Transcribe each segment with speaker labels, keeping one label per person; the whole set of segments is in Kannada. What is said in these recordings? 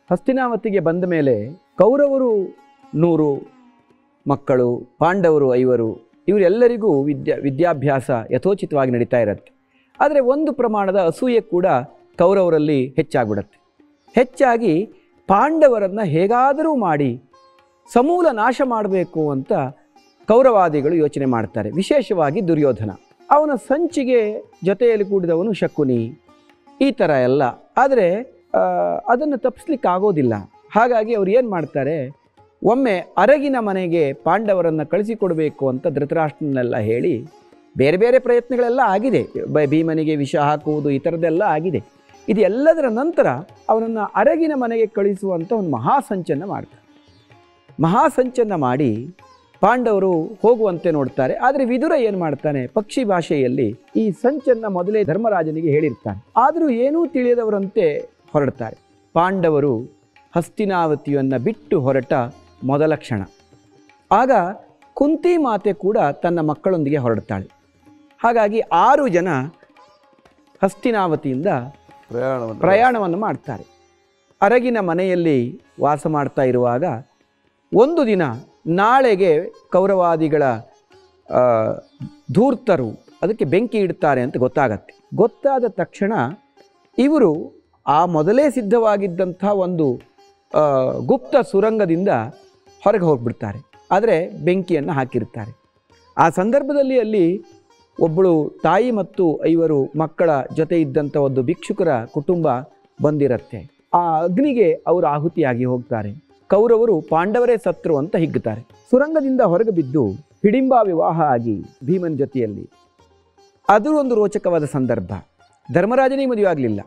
Speaker 1: ಹಸ್ತಿನಾವತಿಗೆ ಬಂದ ಮೇಲೆ ಕೌರವರು ನೂರು ಮಕ್ಕಳು ಪಾಂಡವರು ಐವರು ಇವರೆಲ್ಲರಿಗೂ ವಿದ್ಯಾ ವಿದ್ಯಾಭ್ಯಾಸ ಯಥೋಚಿತವಾಗಿ ನಡೀತಾ ಇರುತ್ತೆ ಆದರೆ ಒಂದು ಪ್ರಮಾಣದ ಅಸೂಯೆ ಕೂಡ ಕೌರವರಲ್ಲಿ ಹೆಚ್ಚಾಗ್ಬಿಡುತ್ತೆ ಹೆಚ್ಚಾಗಿ ಪಾಂಡವರನ್ನು ಹೇಗಾದರೂ ಮಾಡಿ ಸಮೂಲ ನಾಶ ಮಾಡಬೇಕು ಅಂತ ಕೌರವಾದಿಗಳು ಯೋಚನೆ ಮಾಡ್ತಾರೆ ವಿಶೇಷವಾಗಿ ದುರ್ಯೋಧನ ಅವನ ಸಂಚಿಗೆ ಜೊತೆಯಲ್ಲಿ ಕೂಡಿದವನು ಶಕುನಿ ಈ ಥರ ಎಲ್ಲ ಆದರೆ ಅದನ್ನು ತಪ್ಪಿಸ್ಲಿಕ್ಕೆ ಆಗೋದಿಲ್ಲ ಹಾಗಾಗಿ ಅವ್ರು ಏನು ಮಾಡ್ತಾರೆ ಒಮ್ಮೆ ಅರಗಿನ ಮನೆಗೆ ಪಾಂಡವರನ್ನು ಕಳಿಸಿಕೊಡಬೇಕು ಅಂತ ಧೃತರಾಷ್ಟ್ರನೆಲ್ಲ ಹೇಳಿ ಬೇರೆ ಬೇರೆ ಪ್ರಯತ್ನಗಳೆಲ್ಲ ಆಗಿದೆ ಬ ಭೀಮನಿಗೆ ವಿಷ ಹಾಕುವುದು ಈ ಥರದ್ದೆಲ್ಲ ಆಗಿದೆ ಇದು ಎಲ್ಲದರ ನಂತರ ಅವನನ್ನು ಅರಗಿನ ಮನೆಗೆ ಕಳಿಸುವಂಥ ಒಂದು ಮಹಾಸಂಚನ್ನು ಮಾಡ್ತಾರೆ ಮಹಾಸಂಚನ್ನು ಮಾಡಿ ಪಾಂಡವರು ಹೋಗುವಂತೆ ನೋಡ್ತಾರೆ ಆದರೆ ವಿದುರ ಏನು ಮಾಡ್ತಾನೆ ಪಕ್ಷಿ ಭಾಷೆಯಲ್ಲಿ ಈ ಸಂಚನ್ನು ಮೊದಲೇ ಧರ್ಮರಾಜನಿಗೆ ಹೇಳಿರ್ತಾನೆ ಆದರೂ ಏನೂ ತಿಳಿಯದವರಂತೆ ಹೊರಡ್ತಾರೆ ಪಾಂಡವರು ಹಸ್ತಿನಾವತಿಯನ್ನು ಬಿಟ್ಟು ಹೊರಟ ಮೊದಲ ಕ್ಷಣ ಆಗ ಕುಂತಿ ಮಾತೆ ಕೂಡ ತನ್ನ ಮಕ್ಕಳೊಂದಿಗೆ ಹೊರಡ್ತಾಳೆ ಹಾಗಾಗಿ ಆರು ಜನ ಹಸ್ತಿನಾವತಿಯಿಂದ
Speaker 2: ಪ್ರಯಾಣವನ್ನು
Speaker 1: ಪ್ರಯಾಣವನ್ನು ಮಾಡ್ತಾರೆ ಅರಗಿನ ಮನೆಯಲ್ಲಿ ವಾಸ ಮಾಡ್ತಾ ಇರುವಾಗ ಒಂದು ದಿನ ನಾಳೆಗೆ ಕೌರವಾದಿಗಳ ಆ, ಧೂರ್ತರು ಅದಕ್ಕೆ ಬೆಂಕಿ ಇಡ್ತಾರೆ ಅಂತ ಗೊತ್ತಾಗತ್ತೆ ಗೊತ್ತಾದ ತಕ್ಷಣ ಇವರು ಆ ಮೊದಲೇ ಸಿದ್ಧವಾಗಿದ್ದಂಥ ಒಂದು ಆ, ಗುಪ್ತ ಸುರಂಗದಿಂದ ಹೊರಗೆ ಹೋಗ್ಬಿಡ್ತಾರೆ ಆದರೆ ಬೆಂಕಿಯನ್ನು ಹಾಕಿರ್ತಾರೆ ಆ ಸಂದರ್ಭದಲ್ಲಿ ಅಲ್ಲಿ ಒಬ್ಬಳು ತಾಯಿ ಮತ್ತು ಐವರು ಮಕ್ಕಳ ಜೊತೆ ಇದ್ದಂಥ ಒಂದು ಭಿಕ್ಷುಕರ ಕುಟುಂಬ ಬಂದಿರತ್ತೆ ಆ ಅಗ್ನಿಗೆ ಅವರು ಆಹುತಿಯಾಗಿ ಹೋಗ್ತಾರೆ ಕೌರವರು ಪಾಂಡವರೇ ಸತ್ರು ಅಂತ ಹಿಗ್ಗುತ್ತಾರೆ ಸುರಂಗದಿಂದ ಹೊರಗೆ ಬಿದ್ದು ಹಿಡಿಂಬ ವಿವಾಹ ಆಗಿ ಭೀಮನ ಜೊತೆಯಲ್ಲಿ ಅದು ಒಂದು ರೋಚಕವಾದ ಸಂದರ್ಭ ಧರ್ಮರಾಜನಿಗೆ ಮದುವೆ ಆಗಲಿಲ್ಲ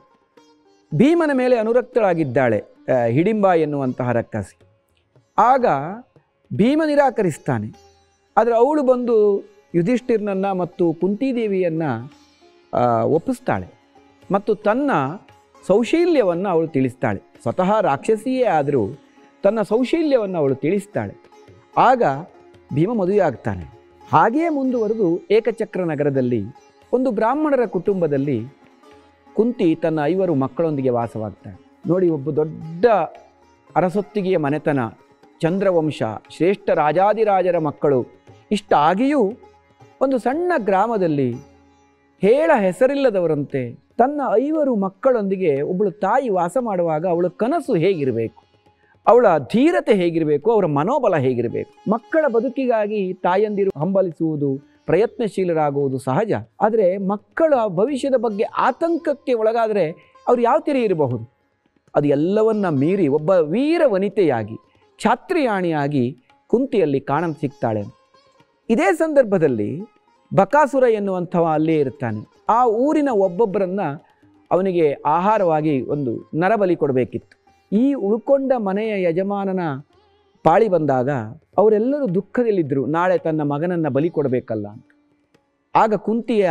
Speaker 1: ಭೀಮನ ಮೇಲೆ ಅನುರಕ್ತಳಾಗಿದ್ದಾಳೆ ಆ, ಹಿಡಿಂಬ ಎನ್ನುವಂತಹ ರಕ್ಕಸಿ ಆಗ ಭೀಮ ನಿರಾಕರಿಸ್ತಾನೆ ಆದರೆ ಅವಳು ಬಂದು ಯುಧಿಷ್ಠಿರ್ನನ್ನು ಮತ್ತು ಕುಂತಿದೇವಿಯನ್ನು ಒಪ್ಪಿಸ್ತಾಳೆ ಮತ್ತು ತನ್ನ ಸೌಶೀಲ್ಯವನ್ನು ಅವಳು ತಿಳಿಸ್ತಾಳೆ ಸ್ವತಃ ರಾಕ್ಷಸಿಯೇ ಆದರೂ ತನ್ನ ಸೌಶೀಲ್ಯವನ್ನು ಅವಳು ತಿಳಿಸ್ತಾಳೆ ಆಗ ಭೀಮ ಮದುವೆ ಆಗ್ತಾನೆ ಹಾಗೆಯೇ ಮುಂದುವರೆದು ಏಕಚಕ್ರ ನಗರದಲ್ಲಿ ಒಂದು ಬ್ರಾಹ್ಮಣರ ಕುಟುಂಬದಲ್ಲಿ ಕುಂತಿ ತನ್ನ ಐವರು ಮಕ್ಕಳೊಂದಿಗೆ ವಾಸವಾಗ್ತಾಳೆ ನೋಡಿ ಒಬ್ಬ ದೊಡ್ಡ ಅರಸೊತ್ತಿಗೆಯ ಮನೆತನ ಚಂದ್ರವಂಶ ಶ್ರೇಷ್ಠ ರಾಜಾದಿರಾಜರ ಮಕ್ಕಳು ಇಷ್ಟಾಗಿಯೂ ಒಂದು ಸಣ್ಣ ಗ್ರಾಮದಲ್ಲಿ ಹೇಳ ಹೆಸರಿಲ್ಲದವರಂತೆ ತನ್ನ ಐವರು ಮಕ್ಕಳೊಂದಿಗೆ ಒಬ್ಬಳು ತಾಯಿ ವಾಸ ಮಾಡುವಾಗ ಅವಳ ಕನಸು ಹೇಗಿರಬೇಕು ಅವಳ ಧೀರತೆ ಹೇಗಿರಬೇಕು ಅವರ ಮನೋಬಲ ಹೇಗಿರಬೇಕು ಮಕ್ಕಳ ಬದುಕಿಗಾಗಿ ತಾಯಂದಿರು ಹಂಬಲಿಸುವುದು ಪ್ರಯತ್ನಶೀಲರಾಗುವುದು ಸಹಜ ಆದರೆ ಮಕ್ಕಳ ಭವಿಷ್ಯದ ಬಗ್ಗೆ ಆತಂಕಕ್ಕೆ ಒಳಗಾದರೆ ಅವ್ರು ಯಾವ ತೆರೆ ಇರಬಹುದು ಅದು ಎಲ್ಲವನ್ನ ಮೀರಿ ಒಬ್ಬ ವೀರ ವನಿತೆಯಾಗಿ ಛಾತ್ರಿಯಾಣಿಯಾಗಿ ಕುಂತಿಯಲ್ಲಿ ಕಾಣ ಸಿಗ್ತಾಳೆ ಇದೇ ಸಂದರ್ಭದಲ್ಲಿ ಬಕಾಸುರ ಎನ್ನುವಂಥವ ಅಲ್ಲೇ ಇರ್ತಾನೆ ಆ ಊರಿನ ಒಬ್ಬೊಬ್ಬರನ್ನ ಅವನಿಗೆ ಆಹಾರವಾಗಿ ಒಂದು ನರಬಲಿ ಕೊಡಬೇಕಿತ್ತು ಈ ಉಳ್ಕೊಂಡ ಮನೆಯ ಯಜಮಾನನ ಪಾಳಿ ಬಂದಾಗ ಅವರೆಲ್ಲರೂ ದುಃಖದಲ್ಲಿದ್ದರು ನಾಳೆ ತನ್ನ ಮಗನನ್ನು ಬಲಿ ಕೊಡಬೇಕಲ್ಲ ಅಂತ ಆಗ ಕುಂತಿಯ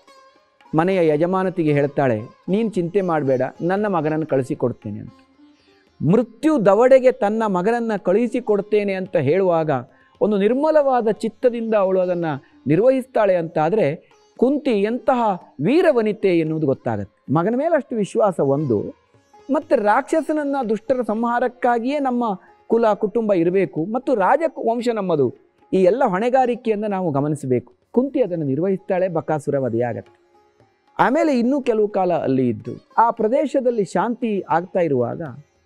Speaker 1: ಮನೆಯ ಯಜಮಾನತಿಗೆ ಹೇಳ್ತಾಳೆ ನೀನು ಚಿಂತೆ ಮಾಡಬೇಡ ನನ್ನ ಮಗನನ್ನು ಕಳಿಸಿಕೊಡ್ತೇನೆ ಅಂತ ಮೃತ್ಯು ದವಡೆಗೆ ತನ್ನ ಮಗನನ್ನು ಕಳುಹಿಸಿಕೊಡ್ತೇನೆ ಅಂತ ಹೇಳುವಾಗ ಒಂದು ನಿರ್ಮಲವಾದ ಚಿತ್ತದಿಂದ ಅವಳು ಅದನ್ನು ನಿರ್ವಹಿಸ್ತಾಳೆ ಅಂತಾದರೆ ಕುಂತಿ ಎಂತಹ ವೀರವನಿತೆ ಎನ್ನುವುದು ಗೊತ್ತಾಗತ್ತೆ ಮಗನ ಮೇಲೆ ಅಷ್ಟು ವಿಶ್ವಾಸ ಒಂದು ಮತ್ತು ರಾಕ್ಷಸನನ್ನು ದುಷ್ಟರ ಸಂಹಾರಕ್ಕಾಗಿಯೇ ನಮ್ಮ ಕುಲ ಕುಟುಂಬ ಇರಬೇಕು ಮತ್ತು ರಾಜ ವಂಶ ನಮ್ಮದು ಈ ಎಲ್ಲ ಹೊಣೆಗಾರಿಕೆಯನ್ನು ನಾವು ಗಮನಿಸಬೇಕು ಕುಂತಿ ಅದನ್ನು ನಿರ್ವಹಿಸ್ತಾಳೆ ಬಕಾಸುರ ವಧೆಯಾಗತ್ತೆ ಆಮೇಲೆ ಇನ್ನೂ ಕೆಲವು ಕಾಲ ಅಲ್ಲಿ ಇದ್ದು ಆ ಪ್ರದೇಶದಲ್ಲಿ ಶಾಂತಿ ಆಗ್ತಾ ಇರುವಾಗ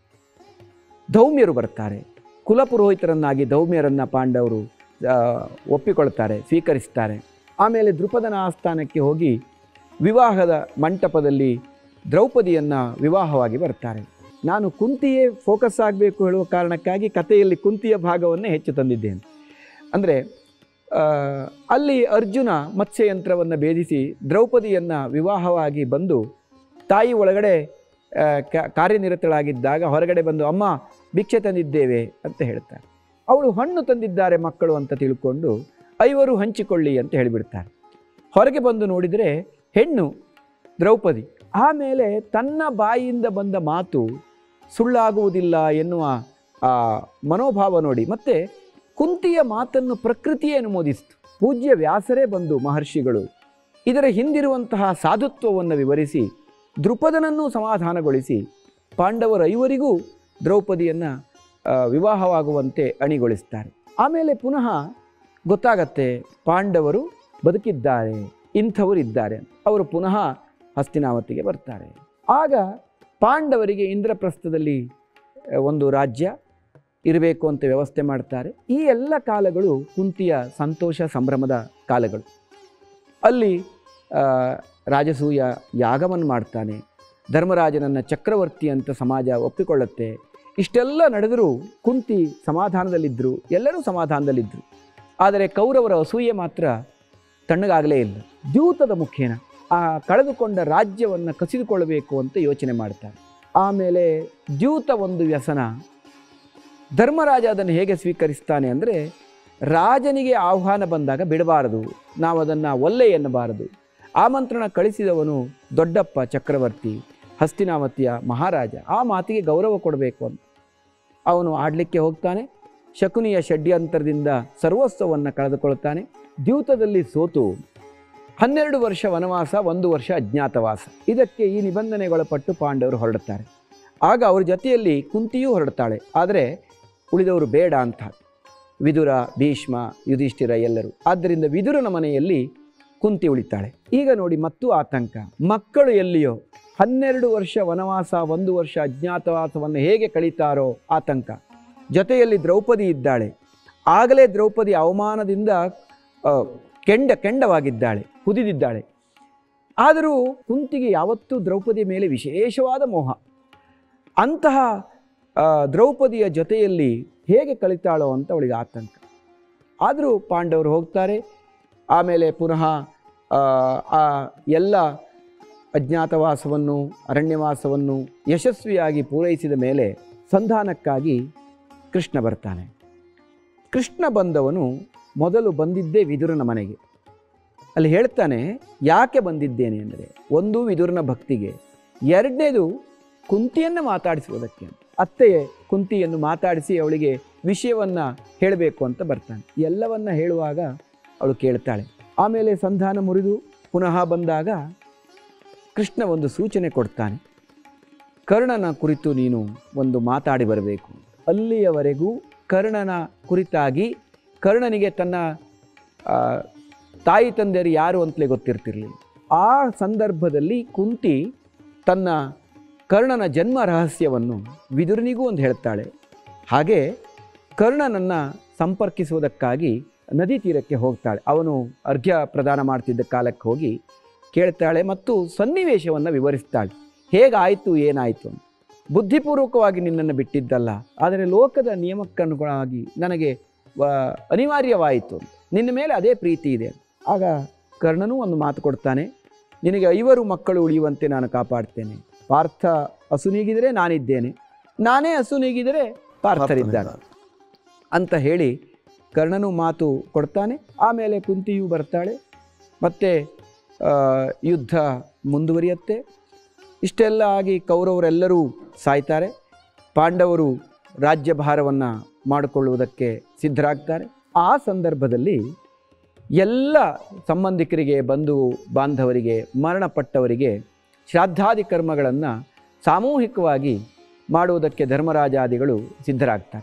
Speaker 1: ಧೌಮ್ಯರು ಬರ್ತಾರೆ ಕುಲಪುರೋಹಿತರನ್ನಾಗಿ ಧೌಮ್ಯರನ್ನು ಪಾಂಡವರು ಆ, ಒಪ್ಪಿಕೊಳ್ತಾರೆ ಸ್ವೀಕರಿಸ್ತಾರೆ ಆಮೇಲೆ ದೃಪದನ ಆಸ್ಥಾನಕ್ಕೆ ಹೋಗಿ ವಿವಾಹದ ಮಂಟಪದಲ್ಲಿ ದ್ರೌಪದಿಯನ್ನು ವಿವಾಹವಾಗಿ ಬರ್ತಾರೆ ನಾನು ಕುಂತಿಯೇ ಫೋಕಸ್ ಆಗಬೇಕು ಹೇಳುವ ಕಾರಣಕ್ಕಾಗಿ ಕಥೆಯಲ್ಲಿ ಕುಂತಿಯ ಭಾಗವನ್ನೇ ಹೆಚ್ಚು ತಂದಿದ್ದೇನೆ ಅಂದರೆ ಅಲ್ಲಿ ಅರ್ಜುನ ಮತ್ಸ್ಯಯಂತ್ರವನ್ನು ಭೇದಿಸಿ ದ್ರೌಪದಿಯನ್ನು ವಿವಾಹವಾಗಿ ಬಂದು ತಾಯಿ ಒಳಗಡೆ ಆ, ಕ- ಕಾರ್ಯನಿರತಳಾಗಿದ್ದಾಗ ಹೊರಗಡೆ ಬಂದು ಅಮ್ಮ ಭಿಕ್ಷೆ ತಂದಿದ್ದೇವೆ ಅಂತ ಹೇಳ್ತಾರೆ ಅವಳು ಹಣ್ಣು ತಂದಿದ್ದಾರೆ ಮಕ್ಕಳು ಅಂತ ತಿಳ್ಕೊಂಡು ಐವರು ಹಂಚಿಕೊಳ್ಳಿ ಅಂತ ಹೇಳಿಬಿಡ್ತಾರೆ ಹೊರಗೆ ಬಂದು ನೋಡಿದರೆ ಹೆಣ್ಣು ದ್ರೌಪದಿ ಆಮೇಲೆ ತನ್ನ ಬಾಯಿಯಿಂದ ಬಂದ ಮಾತು ಸುಳ್ಳಾಗುವುದಿಲ್ಲ ಎನ್ನುವ ಆ ಮನೋಭಾವ ನೋಡಿ ಮತ್ತೆ ಕುಂತಿಯ ಮಾತನ್ನು ಪ್ರಕೃತಿಯೇ ಅನುಮೋದಿಸಿತು ಪೂಜ್ಯ ವ್ಯಾಸರೇ ಬಂದು ಮಹರ್ಷಿಗಳು ಇದರ ಹಿಂದಿರುವಂತಹ ಸಾಧುತ್ವವನ್ನು ವಿವರಿಸಿ ದೃಪದನನ್ನು ಸಮಾಧಾನಗೊಳಿಸಿ ಪಾಂಡವರ ಐವರಿಗೂ ದ್ರೌಪದಿಯನ್ನು ವಿವಾಹವಾಗುವಂತೆ ಅಣಿಗೊಳಿಸ್ತಾರೆ ಆಮೇಲೆ ಪುನಃ ಗೊತ್ತಾಗತ್ತೆ ಪಾಂಡವರು ಬದುಕಿದ್ದಾರೆ ಇಂಥವರು ಇದ್ದಾರೆ ಅಂತ. ಅವರು ಪುನಃ ಹಸ್ತಿನಾವತಿಗೆ ಬರ್ತಾರೆ ಆಗ ಪಾಂಡವರಿಗೆ ಇಂದ್ರಪ್ರಸ್ಥದಲ್ಲಿ ಆ, ಒಂದು ರಾಜ್ಯ ಇರಬೇಕು ಅಂತ ವ್ಯವಸ್ಥೆ ಮಾಡ್ತಾರೆ ಈ ಎಲ್ಲ ಕಾಲಗಳು ಕುಂತಿಯ ಸಂತೋಷ ಸಂಭ್ರಮದ ಕಾಲಗಳು ಅಲ್ಲಿ ಆ, ರಾಜಸೂಯ ಯಾಗವನ್ನು ಮಾಡ್ತಾನೆ ಧರ್ಮರಾಜನನ್ನು ಚಕ್ರವರ್ತಿ ಅಂತ ಸಮಾಜ ಒಪ್ಪಿಕೊಳ್ಳುತ್ತೆ ಇಷ್ಟೆಲ್ಲ ನಡೆದರೂ ಕುಂತಿ ಸಮಾಧಾನದಲ್ಲಿದ್ದರು ಎಲ್ಲರೂ ಸಮಾಧಾನದಲ್ಲಿದ್ದರು ಆದರೆ ಕೌರವರ ಅಸೂಯೆ ಮಾತ್ರ ತಣ್ಣಗಾಗಲೇ ಇಲ್ಲ ದ್ಯೂತದ ಮುಖೇನ ಆ ಕಳೆದುಕೊಂಡ ರಾಜ್ಯವನ್ನು ಕಸಿದುಕೊಳ್ಳಬೇಕು ಅಂತ ಯೋಚನೆ ಮಾಡ್ತಾರೆ ಆಮೇಲೆ ದ್ಯೂತ ಒಂದು ವ್ಯಸನ ಧರ್ಮರಾಜ ಅದನ್ನು ಹೇಗೆ ಸ್ವೀಕರಿಸ್ತಾನೆ ಅಂದರೆ ರಾಜನಿಗೆ ಆಹ್ವಾನ ಬಂದಾಗ ಬಿಡಬಾರದು ನಾವು ಅದನ್ನು ಒಲ್ಲೆ ಎನ್ನಬಾರದು ಆಮಂತ್ರಣ ಕಳಿಸಿದವನು ದೊಡ್ಡಪ್ಪ ಚಕ್ರವರ್ತಿ ಹಸ್ತಿನಾವತಿಯ ಮಹಾರಾಜ ಆ ಮಾತಿಗೆ ಗೌರವ ಕೊಡಬೇಕು ಅಂತ ಅವನು ಆಡಲಿಕ್ಕೆ ಹೋಗ್ತಾನೆ ಶಕುನಿಯ ಷಡ್ಯಂತರದಿಂದ ಸರ್ವಸ್ವವನ್ನು ಕಳೆದುಕೊಳ್ತಾನೆ ದ್ಯೂತದಲ್ಲಿ ಸೋತು ಹನ್ನೆರಡು ವರ್ಷ ವನವಾಸ ಒಂದು ವರ್ಷ ಅಜ್ಞಾತವಾಸ ಇದಕ್ಕೆ ಈ ನಿಬಂಧನೆಗೊಳಪಟ್ಟು ಪಾಂಡವರು ಹೊರಡುತ್ತಾರೆ ಆಗ ಅವ್ರ ಜೊತೆಯಲ್ಲಿ ಕುಂತಿಯೂ ಹೊರಡ್ತಾಳೆ ಆದರೆ ಉಳಿದವರು ಬೇಡ ಅಂತ ವಿದುರ ಭೀಷ್ಮ ಯುಧಿಷ್ಠಿರ ಎಲ್ಲರೂ ಆದ್ದರಿಂದ ವಿದುರನ ಮನೆಯಲ್ಲಿ ಕುಂತಿ ಉಳಿತಾಳೆ ಈಗ ನೋಡಿ ಮತ್ತು ಆತಂಕ ಮಕ್ಕಳು ಎಲ್ಲಿಯೋ ಹನ್ನೆರಡು ವರ್ಷ ವನವಾಸ ಒಂದು ವರ್ಷ ಅಜ್ಞಾತವಾಸವನ್ನು ಹೇಗೆ ಕಳೀತಾರೋ ಆತಂಕ ಜೊತೆಯಲ್ಲಿ ದ್ರೌಪದಿ ಇದ್ದಾಳೆ ಆಗಲೇ ದ್ರೌಪದಿ ಅವಮಾನದಿಂದ ಆ, ಕೆಂಡ ಕೆಂಡವಾಗಿದ್ದಾಳೆ ಕುದಿದಿದ್ದಾಳೆ ಆದರೂ ಕುಂತಿಗೆ ಯಾವತ್ತೂ ದ್ರೌಪದಿಯ ಮೇಲೆ ವಿಶೇಷವಾದ ಮೋಹ ಅಂತಹ ಆ, ದ್ರೌಪದಿಯ ಜೊತೆಯಲ್ಲಿ ಹೇಗೆ ಕಳಿತಾಳೋ ಅಂತ ಅವಳಿಗೆ ಆತಂಕ ಆದರೂ ಪಾಂಡವರು ಹೋಗ್ತಾರೆ ಆಮೇಲೆ ಪುನಃ ಆ, ಆ ಎಲ್ಲ ಅಜ್ಞಾತವಾಸವನ್ನು ಅರಣ್ಯವಾಸವನ್ನು ಯಶಸ್ವಿಯಾಗಿ ಪೂರೈಸಿದ ಮೇಲೆ ಸಂಧಾನಕ್ಕಾಗಿ ಕೃಷ್ಣ ಬರ್ತಾನೆ ಕೃಷ್ಣ ಬಂದವನು ಮೊದಲು ಬಂದಿದ್ದೇ ವಿದುರನ ಮನೆಗೆ ಅಲ್ಲಿ ಹೇಳ್ತಾನೆ ಯಾಕೆ ಬಂದಿದ್ದೇನೆ ಅಂದರೆ ಒಂದು ವಿದುರನ ಭಕ್ತಿಗೆ ಎರಡನೇದು ಕುಂತಿಯನ್ನು ಮಾತಾಡಿಸುವುದಕ್ಕೆ ಅಂತ ಅತ್ತೆಯೇ ಕುಂತಿಯನ್ನು ಮಾತಾಡಿಸಿ ಅವಳಿಗೆ ವಿಷಯವನ್ನು ಹೇಳಬೇಕು ಅಂತ ಬರ್ತಾನೆ ಎಲ್ಲವನ್ನ ಹೇಳುವಾಗ ಅವಳು ಕೇಳ್ತಾಳೆ ಆಮೇಲೆ ಸಂಧಾನ ಮುರಿದು ಪುನಃ ಬಂದಾಗ ಕೃಷ್ಣ ಒಂದು ಸೂಚನೆ ಕೊಡ್ತಾನೆ ಕರ್ಣನ ಕುರಿತು ನೀನು ಒಂದು ಮಾತಾಡಿ ಬರಬೇಕು ಅಲ್ಲಿಯವರೆಗೂ ಕರ್ಣನ ಕುರಿತಾಗಿ ಕರ್ಣನಿಗೆ ತನ್ನ ಆ, ತಾಯಿ ತಂದೆಯರು ಯಾರು ಅಂತಲೇ ಗೊತ್ತಿರ್ತಿರ್ಲಿಲ್ಲ ಆ ಸಂದರ್ಭದಲ್ಲಿ ಕುಂತಿ ತನ್ನ ಕರ್ಣನ ಜನ್ಮ ರಹಸ್ಯವನ್ನು ವಿದುರನಿಗೂ ಒಂದು ಹೇಳ್ತಾಳೆ ಹಾಗೆ ಕರ್ಣನನ್ನು ಸಂಪರ್ಕಿಸುವುದಕ್ಕಾಗಿ ನದಿ ತೀರಕ್ಕೆ ಹೋಗ್ತಾಳೆ ಅವನು ಅರ್ಘ್ಯ ಪ್ರದಾನ ಮಾಡ್ತಿದ್ದ ಕಾಲಕ್ಕೆ ಹೋಗಿ ಕೇಳ್ತಾಳೆ ಮತ್ತು ಸನ್ನಿವೇಶವನ್ನು ವಿವರಿಸ್ತಾಳೆ ಹೇಗಾಯಿತು ಏನಾಯಿತು ಅಂತ ಬುದ್ಧಿಪೂರ್ವಕವಾಗಿ ನಿನ್ನನ್ನು ಬಿಟ್ಟಿದ್ದಲ್ಲ ಆದರೆ ಲೋಕದ ನಿಯಮಕ್ಕನುಗುಣವಾಗಿ ನನಗೆ ವ- ಅನಿವಾರ್ಯವಾಯಿತು ನಿನ್ನ ಮೇಲೆ ಅದೇ ಪ್ರೀತಿ ಇದೆ ಆಗ ಕರ್ಣನೂ ಒಂದು ಮಾತು ಕೊಡ್ತಾನೆ ನಿನಗೆ ಐವರು ಮಕ್ಕಳು ಉಳಿಯುವಂತೆ ನಾನು ಕಾಪಾಡ್ತೇನೆ ಪಾರ್ಥ ಹಸುನೀಗಿದರೆ ನಾನಿದ್ದೇನೆ ನಾನೇ ಹಸುನೀಗಿದರೆ ಪಾರ್ಥರಿದ್ದಾನೆ ಅಂತ ಹೇಳಿ ಕರ್ಣನು ಮಾತು ಕೊಡ್ತಾನೆ ಆಮೇಲೆ ಕುಂತಿಯು ಬರ್ತಾಳೆ ಮತ್ತು ಆ, ಯುದ್ಧ ಮುಂದುವರಿಯುತ್ತೆ ಇಷ್ಟೆಲ್ಲ ಆಗಿ ಕೌರವರೆಲ್ಲರೂ ಸಾಯ್ತಾರೆ ಪಾಂಡವರು ರಾಜ್ಯಭಾರವನ್ನು ಮಾಡಿಕೊಳ್ಳುವುದಕ್ಕೆ ಸಿದ್ಧರಾಗ್ತಾರೆ ಆ ಸಂದರ್ಭದಲ್ಲಿ ಎಲ್ಲ ಸಂಬಂಧಿಕರಿಗೆ ಬಂಧು ಬಾಂಧವರಿಗೆ ಮರಣಪಟ್ಟವರಿಗೆ ಶ್ರಾದ್ದಾದಿ ಕರ್ಮಗಳನ್ನು ಸಾಮೂಹಿಕವಾಗಿ ಮಾಡುವುದಕ್ಕೆ ಧರ್ಮರಾಜಾದಿಗಳು ಸಿದ್ಧರಾಗ್ತಾರೆ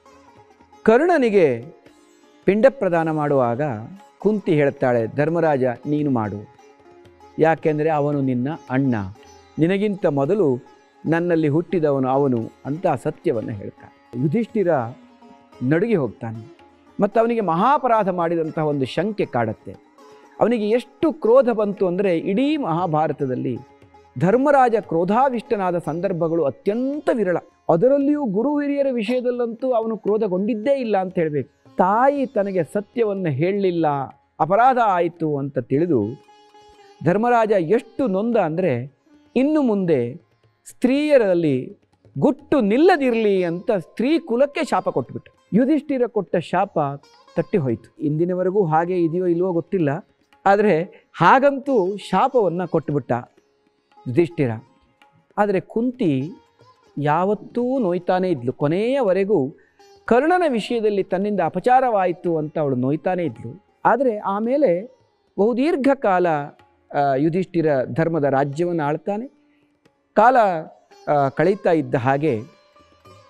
Speaker 1: ಕರ್ಣನಿಗೆ ಪಿಂಡ ಪ್ರದಾನ ಮಾಡುವಾಗ ಕುಂತಿ ಹೇಳ್ತಾಳೆ ಧರ್ಮರಾಜ ನೀನು ಮಾಡು ಯಾಕೆಂದರೆ ಅವನು ನಿನ್ನ ಅಣ್ಣ ನಿನಗಿಂತ ಮೊದಲು ನನ್ನಲ್ಲಿ ಹುಟ್ಟಿದವನು ಅವನು ಅಂತ ಸತ್ಯವನ್ನು ಹೇಳ್ತಾನೆ ಯುಧಿಷ್ಠಿರ ನಡುಗಿ ಹೋಗ್ತಾನೆ ಮತ್ತು ಅವನಿಗೆ ಮಹಾಪರಾಧ ಮಾಡಿದಂತಹ ಒಂದು ಶಂಕೆ ಕಾಡುತ್ತೆ ಅವನಿಗೆ ಎಷ್ಟು ಕ್ರೋಧ ಬಂತು ಅಂದರೆ ಇಡೀ ಮಹಾಭಾರತದಲ್ಲಿ ಧರ್ಮರಾಜ ಕ್ರೋಧಾವಿಷ್ಟನಾದ ಸಂದರ್ಭಗಳು ಅತ್ಯಂತ ವಿರಳ ಅದರಲ್ಲಿಯೂ ಗುರು ಹಿರಿಯರ ವಿಷಯದಲ್ಲಂತೂ ಅವನು ಕ್ರೋಧಗೊಂಡಿದ್ದೇ ಇಲ್ಲ ಅಂತ ಹೇಳಬೇಕು ತಾಯಿ ತನಗೆ ಸತ್ಯವನ್ನು ಹೇಳಲಿಲ್ಲ ಅಪರಾಧ ಆಯಿತು ಅಂತ ತಿಳಿದು ಧರ್ಮರಾಜ ಎಷ್ಟು ನೊಂದ ಅಂದರೆ ಇನ್ನು ಮುಂದೆ ಸ್ತ್ರೀಯರಲ್ಲಿ ಗುಟ್ಟು ನಿಲ್ಲದಿರಲಿ ಅಂತ ಸ್ತ್ರೀ ಕುಲಕ್ಕೆ ಶಾಪ ಕೊಟ್ಬಿಟ್ಟು ಯುಧಿಷ್ಠಿರ ಕೊಟ್ಟ ಶಾಪ ತಟ್ಟಿ ಹೋಯಿತು ಇಂದಿನವರೆಗೂ ಹಾಗೆ ಇದೆಯೋ ಇಲ್ವೋ ಗೊತ್ತಿಲ್ಲ ಆದರೆ ಹಾಗಂತೂ ಶಾಪವನ್ನು ಕೊಟ್ಟುಬಿಟ್ಟ ಯುಧಿಷ್ಠಿರ ಆದರೆ ಕುಂತಿ ಯಾವತ್ತೂ ನೋಯ್ತಾನೇ ಇದ್ಲು ಕೊನೆಯವರೆಗೂ ಕರ್ಣನ ವಿಷಯದಲ್ಲಿ ತನ್ನಿಂದ ಅಪಚಾರವಾಯಿತು ಅಂತ ಅವಳು ನೋಯ್ತಾನೇ ಇದ್ಲು ಆದರೆ ಆಮೇಲೆ ಬಹುದೀರ್ಘ ಕಾಲ ಆ, ಯುಧಿಷ್ಠಿರ ಧರ್ಮದ ರಾಜ್ಯವನ್ನು ಆಳ್ತಾನೆ ಕಾಲ ಆ, ಕಳೀತಾ ಇದ್ದ ಹಾಗೆ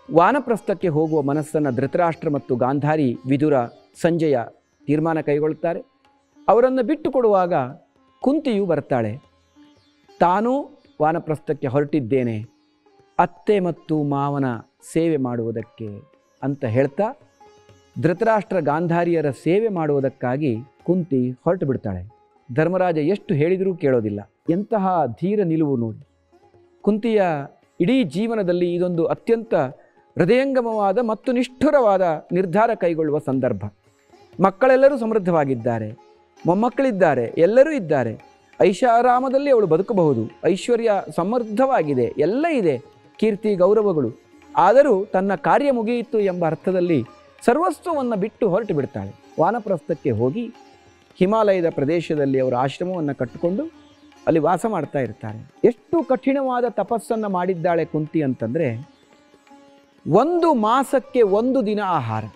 Speaker 1: ವಾನಪ್ರಸ್ಥಕ್ಕೆ ಹೋಗುವ ಮನಸ್ಸನ್ನು ಧೃತರಾಷ್ಟ್ರ ಮತ್ತು ಗಾಂಧಾರಿ ವಿದುರ ಸಂಜಯ ತೀರ್ಮಾನ ಕೈಗೊಳ್ಳುತ್ತಾರೆ ಅವರನ್ನು ಬಿಟ್ಟು ಕೊಡುವಾಗ ಕುಂತಿಯು ಬರ್ತಾಳೆ ತಾನೂ ವಾನಪ್ರಸ್ಥಕ್ಕೆ ಹೊರಟಿದ್ದೇನೆ ಅತ್ತೆ ಮತ್ತು ಮಾವನ ಸೇವೆ ಮಾಡುವುದಕ್ಕೆ ಅಂತ ಹೇಳ್ತಾ ಧೃತರಾಷ್ಟ್ರ ಗಾಂಧಾರಿಯರ ಸೇವೆ ಮಾಡುವುದಕ್ಕಾಗಿ ಕುಂತಿ ಹೊರಟು ಬಿಡ್ತಾಳೆ ಧರ್ಮರಾಜ ಎಷ್ಟು ಹೇಳಿದರೂ ಕೇಳೋದಿಲ್ಲ ಎಂತಹ ಧೀರ ನಿಲುವು ನೋಡಿ ಕುಂತಿಯ ಇಡೀ ಜೀವನದಲ್ಲಿ ಇದೊಂದು ಅತ್ಯಂತ ಹೃದಯಂಗಮವಾದ ಮತ್ತು ನಿಷ್ಠುರವಾದ ನಿರ್ಧಾರ ಕೈಗೊಳ್ಳುವ ಸಂದರ್ಭ ಮಕ್ಕಳೆಲ್ಲರೂ ಸಮೃದ್ಧವಾಗಿದ್ದಾರೆ ಮೊಮ್ಮಕ್ಕಳಿದ್ದಾರೆ ಎಲ್ಲರೂ ಇದ್ದಾರೆ ಐಷಾರಾಮದಲ್ಲಿ ಅವಳು ಬದುಕಬಹುದು ಐಶ್ವರ್ಯ ಸಮೃದ್ಧವಾಗಿದೆ ಎಲ್ಲ ಇದೆ ಕೀರ್ತಿ ಗೌರವಗಳು ಆದರೂ ತನ್ನ ಕಾರ್ಯ ಮುಗಿಯಿತು ಎಂಬ ಅರ್ಥದಲ್ಲಿ ಸರ್ವಸ್ವವನ್ನು ಬಿಟ್ಟು ಹೊರಟು ಬಿಡ್ತಾಳೆ ವಾನಪ್ರಸ್ಥಕ್ಕೆ ಹೋಗಿ ಹಿಮಾಲಯದ ಪ್ರದೇಶದಲ್ಲಿ ಅವರ ಆಶ್ರಮವನ್ನು ಕಟ್ಟಿಕೊಂಡು ಅಲ್ಲಿ ವಾಸ ಮಾಡ್ತಾ ಇರ್ತಾರೆ ಎಷ್ಟು ಕಠಿಣವಾದ ತಪಸ್ಸನ್ನು ಮಾಡಿದ್ದಾಳೆ ಕುಂತಿ ಅಂತಂದರೆ ಒಂದು ಮಾಸಕ್ಕೆ ಒಂದು ದಿನ ಆಹಾರ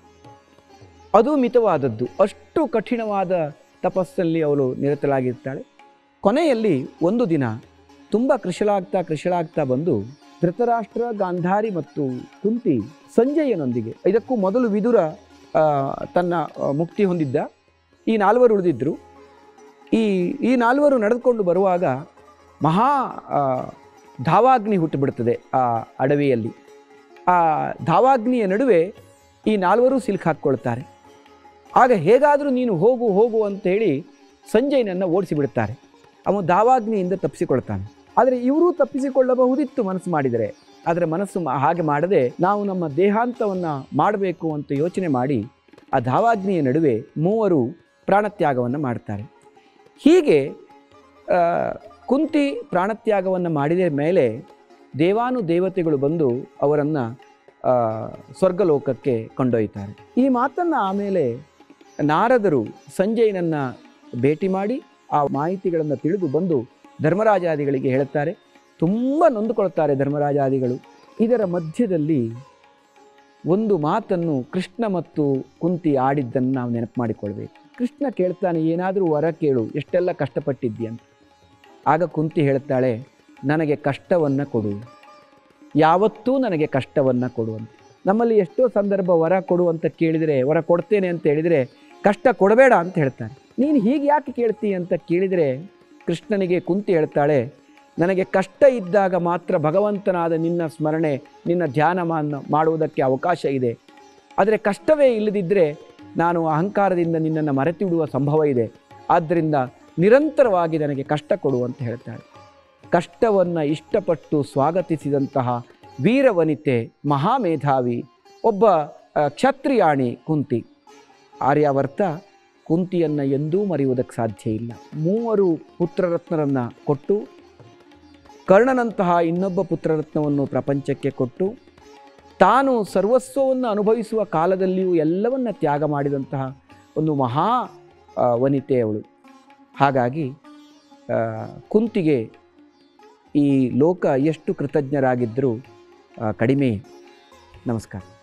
Speaker 1: ಅದು ಮಿತವಾದದ್ದು ಅಷ್ಟು ಕಠಿಣವಾದ ತಪಸ್ಸಲ್ಲಿ ಅವಳು ನಿರತಳಾಗಿರ್ತಾಳೆ ಕೊನೆಯಲ್ಲಿ ಒಂದು ದಿನ ತುಂಬ ಕೃಶಲಾಗ್ತಾ ಕೃಶಲಾಗ್ತಾ ಬಂದು ಧೃತರಾಷ್ಟ್ರ ಗಾಂಧಾರಿ ಮತ್ತು ಕುಂತಿ ಸಂಜಯನೊಂದಿಗೆ ಇದಕ್ಕೂ ಮೊದಲು ವಿದುರ ಆ, ತನ್ನ ಆ, ಮುಕ್ತಿ ಹೊಂದಿದ್ದ ಈ ನಾಲ್ವರು ಉಳಿದಿದ್ದರು ಈ ಈ ನಾಲ್ವರು ನಡೆದುಕೊಂಡು ಬರುವಾಗ ಮಹಾ ಆ, ಧಾವಾಗ್ನಿ ಹುಟ್ಟುಬಿಡ್ತದೆ ಆ ಅಡವಿಯಲ್ಲಿ ಆ ಧಾವಾಗ್ನಿಯ ನಡುವೆ ಈ ನಾಲ್ವರು ಸಿಲುಕು ಹಾಕ್ಕೊಳ್ತಾರೆ ಆಗ ಹೇಗಾದರೂ ನೀನು ಹೋಗು ಹೋಗು ಅಂತೇಳಿ ಸಂಜಯನನ್ನು ಓಡಿಸಿ ಬಿಡ್ತಾರೆ ಅವನು ಧಾವಾಗ್ನಿಯಿಂದ ತಪ್ಪಿಸಿಕೊಳ್ತಾನೆ ಆದರೆ ಇವರು ತಪ್ಪಿಸಿಕೊಳ್ಳಬಹುದಿತ್ತು ಮನಸ್ಸು ಮಾಡಿದರೆ ಆದರೆ ಮನಸ್ಸು ಮಾ- ಹಾಗೆ ಮಾಡದೆ ನಾವು ನಮ್ಮ ದೇಹಾಂತವನ್ನು ಮಾಡಬೇಕು ಅಂತ ಯೋಚನೆ ಮಾಡಿ ಆ ಧಾವಾಗ್ನಿಯ ನಡುವೆ ಮೂವರು ಪ್ರಾಣತ್ಯಾಗವನ್ನು ಮಾಡ್ತಾರೆ ಹೀಗೆ ಆ, ಕುಂತಿ ಪ್ರಾಣತ್ಯಾಗವನ್ನು ಮಾಡಿದ ಮೇಲೆ ದೇವಾನು ದೇವತೆಗಳು ಬಂದು ಅವರನ್ನು ಸ್ವರ್ಗಲೋಕಕ್ಕೆ ಕೊಂಡೊಯ್ತಾರೆ ಈ ಮಾತನ್ನು ಆಮೇಲೆ ನಾರದರು ಸಂಜಯನನ್ನು ಭೇಟಿ ಮಾಡಿ ಆ ಮಾಹಿತಿಗಳನ್ನು ತಿಳಿದು ಬಂದು ಧರ್ಮರಾಜಾದಿಗಳಿಗೆ ಹೇಳುತ್ತಾರೆ ತುಂಬ ನೊಂದುಕೊಳ್ತಾರೆ ಧರ್ಮರಾಜಾದಿಗಳು ಇದರ ಮಧ್ಯದಲ್ಲಿ ಒಂದು ಮಾತನ್ನು ಕೃಷ್ಣ ಮತ್ತು ಕುಂತಿ ಆಡಿದ್ದನ್ನು ನಾವು ನೆನಪು ಮಾಡಿಕೊಳ್ಬೇಕು ಕೃಷ್ಣ ಕೇಳ್ತಾನೆ ಏನಾದರೂ ವರ ಕೇಳು ಎಷ್ಟೆಲ್ಲ ಕಷ್ಟಪಟ್ಟಿದ್ದಿ ಅಂತ ಆಗ ಕುಂತಿ ಹೇಳ್ತಾಳೆ ನನಗೆ ಕಷ್ಟವನ್ನು ಕೊಡು ಯಾವತ್ತೂ ನನಗೆ ಕಷ್ಟವನ್ನು ಕೊಡು ಅಂತ ನಮ್ಮಲ್ಲಿ ಎಷ್ಟೋ ಸಂದರ್ಭ ವರ ಕೊಡು ಅಂತ ಕೇಳಿದರೆ ವರ ಕೊಡ್ತೇನೆ ಅಂತ ಹೇಳಿದರೆ ಕಷ್ಟ ಕೊಡಬೇಡ ಅಂತ ಹೇಳ್ತಾನೆ ನೀನು ಹೀಗೆ ಯಾಕೆ ಕೇಳ್ತಿ ಅಂತ ಕೇಳಿದರೆ ಕೃಷ್ಣನಿಗೆ ಕುಂತಿ ಹೇಳ್ತಾಳೆ ನನಗೆ ಕಷ್ಟ ಇದ್ದಾಗ ಮಾತ್ರ ಭಗವಂತನಾದ ನಿನ್ನ ಸ್ಮರಣೆ ನಿನ್ನ ಧ್ಯಾನ ಮಾನ- ಮಾಡುವುದಕ್ಕೆ ಅವಕಾಶ ಇದೆ ಆದರೆ ಕಷ್ಟವೇ ಇಲ್ಲದಿದ್ದರೆ ನಾನು ಅಹಂಕಾರದಿಂದ ನಿನ್ನನ್ನು ಮರೆತಿಡುವ ಸಂಭವ ಇದೆ ಆದ್ದರಿಂದ ನಿರಂತರವಾಗಿ ನನಗೆ ಕಷ್ಟ ಕೊಡು ಅಂತ ಹೇಳ್ತಾಳೆ ಕಷ್ಟವನ್ನು ಇಷ್ಟಪಟ್ಟು ಸ್ವಾಗತಿಸಿದಂತಹ ವೀರವನಿತೆ ಮಹಾಮೇಧಾವಿ ಒಬ್ಬ ಆ, ಕ್ಷತ್ರಿಯಾಣಿ ಕುಂತಿ ಆರ್ಯಾವರ್ತ ಕುಂತಿಯನ್ನು ಎಂದೂ ಮರೆಯುವುದಕ್ಕೆ ಸಾಧ್ಯ ಇಲ್ಲ ಮೂವರು ಪುತ್ರರತ್ನರನ್ನು ಕೊಟ್ಟು ಕರ್ಣನಂತಹ ಇನ್ನೊಬ್ಬ ಪುತ್ರರತ್ನವನ್ನು ಪ್ರಪಂಚಕ್ಕೆ ಕೊಟ್ಟು ತಾನು ಸರ್ವಸ್ವವನ್ನು ಅನುಭವಿಸುವ ಕಾಲದಲ್ಲಿಯೂ ಎಲ್ಲವನ್ನ ತ್ಯಾಗ ಮಾಡಿದಂತಹ ಒಂದು ಮಹಾ ಆ, ವನಿತೆ ಅವಳು ಹಾಗಾಗಿ ಆ, ಕುಂತಿಗೆ ಈ ಲೋಕ ಎಷ್ಟು ಕೃತಜ್ಞರಾಗಿದ್ದರೂ ಆ, ಕಡಿಮೆ ನಮಸ್ಕಾರ